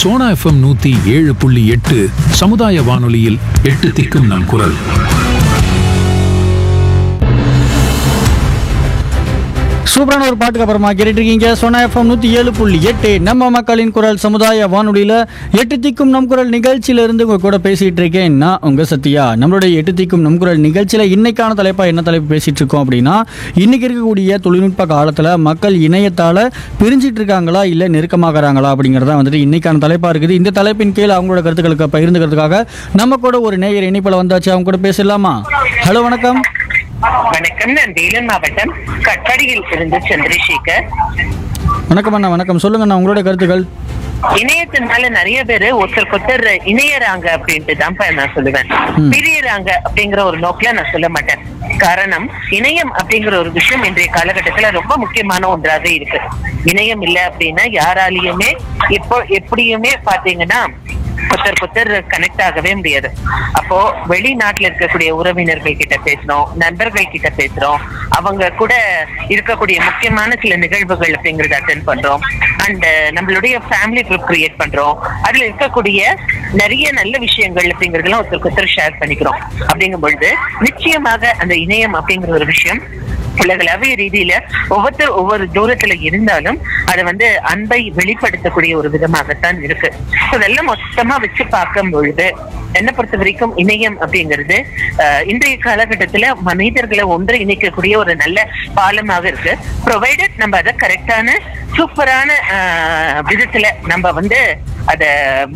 Sona FM நூத்தி ஏழு புள்ளி எட்டு சமுதாய வானொலியில் எட்டு திக்கும் நம் குரல் சூப்பரான ஒரு பாட்டுக்கு அப்புறமா கேட்டுட்டு இருக்கீங்க சோனா எஃப்எம் நூற்றி ஏழு புள்ளி எட்டு நம்ம மக்களின் குரல் சமுதாய வானொலியில் எட்டு திக்கும் நம் குரல் நிகழ்ச்சியிலிருந்து உங்க கூட பேசிட்டு இருக்கேன் நான் உங்க சத்யா நம்மளுடைய எட்டு திக்கும் நம் குரல் நிகழ்ச்சியில் இன்னைக்கான தலைப்பா என்ன தலைப்பு பேசிட்டு இருக்கோம் அப்படின்னா இன்னைக்கு இருக்கக்கூடிய தொழில்நுட்ப காலத்தில் மக்கள் இணையத்தால் பிரிஞ்சிட்டு இருக்காங்களா இல்லை நெருக்கமாகறாங்களா அப்படிங்கிறதா வந்துட்டு இன்னைக்கான தலைப்பா இருக்குது இந்த தலைப்பின் கீழ் அவங்களோட கருத்துக்களுக்கு பகிர்ந்துக்கிறதுக்காக நம்ம கூட ஒரு நேயர் இணைப்பில் வந்தாச்சு அவங்க கூட பேசலாமா ஹலோ வணக்கம் வணக்கம் நான் வேலூர் மாவட்டம் கட்பாடியில் இருந்து சந்திரசேகர் வணக்கம் அண்ணா வணக்கம் சொல்லுங்க அண்ணா உங்களுடைய கருத்துக்கள் இணையத்தினால நிறைய பேரு ஒருத்தருக்கு ஒருத்தர் இணையறாங்க அப்படின்ட்டு தான் நான் சொல்லுவேன் பிரியறாங்க அப்படிங்கிற ஒரு நோக்கில நான் சொல்ல மாட்டேன் காரணம் இணையம் அப்படிங்கிற ஒரு விஷயம் இன்றைய காலகட்டத்துல ரொம்ப முக்கியமான ஒன்றாக இருக்கு இணையம் இல்ல அப்படின்னா யாராலையுமே இப்போ எப்படியுமே பாத்தீங்கன்னா ஒருத்தர் ஒருத்தர் கனெக்ட் ஆகவே முடியாது அப்போ வெளிநாட்டுல இருக்கக்கூடிய உறவினர்கள் கிட்ட பேசுறோம் நண்பர்கள் கிட்ட பேசுறோம் அவங்க கூட இருக்கக்கூடிய முக்கியமான சில நிகழ்வுகள் அப்படிங்கறத அட்டென்ட் பண்றோம் அண்ட் நம்மளுடைய ஃபேமிலி குரூப் கிரியேட் பண்றோம் அதுல இருக்கக்கூடிய நிறைய நல்ல விஷயங்கள் அப்படிங்கறதெல்லாம் ஒருத்தருக்கு ஒருத்தர் ஷேர் பண்ணிக்கிறோம் அப்படிங்கும் பொழுது நிச்சயமாக அந்த இணையம் அப்படிங்கிற ஒரு விஷயம் உலகளாவிய ரீதியில ஒவ்வொருத்தர் ஒவ்வொரு தூரத்துல இருந்தாலும் அது வந்து அன்பை வெளிப்படுத்தக்கூடிய ஒரு விதமாகத்தான் இருக்கு So இதெல்லாம் மொத்தமா வச்சு பார்க்கும் பொழுது என்ன பொறுத்த வரைக்கும் இணையம் அப்படிங்கிறது அஹ், இன்றைய காலகட்டத்துல மனிதர்களை ஒன்று இணைக்கக்கூடிய ஒரு நல்ல பாலமாக இருக்கு ப்ரொவைடட் நம்ம அதை கரெக்டான சூப்பரான விதத்துல நம்ம வந்து அதை